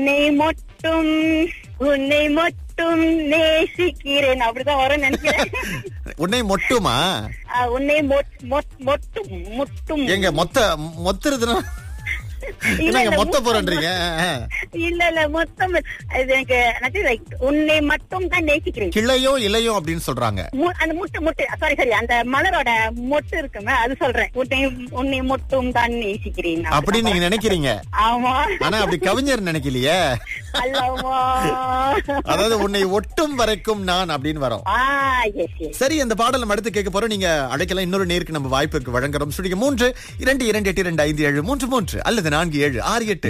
உன்னை மட்டும் உன்னை மட்டும் நேசிக்கிறேன் அப்படிதான் வரும்னு நினைக்கிறேன் உன்னை மொட்டுமா ஆ, உன்னை மொட்- மொட்- மொட்டும் முட்டும் எங்க மொத்த மொத்துறதுன்னா இல்ல, என்னங்க இல்ல, மொத்த முட்டும். போறேன்றீங்க இல்ல இல்ல மொத்தம் இது எனக்கு எனக்கு like உன்னை மட்டும் தான் நேசிக்கிறேன் கிளையோ இலையோ அப்படின்னு சொல்றாங்க மு- அந்த முட்டு முட்டு சாரி சாரி அந்த மலரோட மொட்டு இருக்குமே அது சொல்றேன் உன்னை உன்னை மட்டும் தான் நேசிக்கிறேன் அப்படின்னு நீங்க நினைக்கிறீங்க ஆமா ஆனா அப்படி கவிஞர் நினைக்கலையே அல்லவா அதாவது உன்னை ஒட்டும் வரைக்கும் நான் அப்படின்னு வரும் ஆ எஸ் எஸ் சரி அந்த பாடல் நம்ம அடுத்து கேட்க போறோம் நீங்க அழைக்கலாம் இன்னொரு நேருக்கு நம்ம வாய்ப்புக்கு வழங்குறோம் ஸ்டுடியோ மூன்று இரண்டு இரண்டு எட்டு இரண்டு ஐந்து ஏழு மூன்று மூன்று அல்லது நான்கு ஏழு ஆறு எட்டு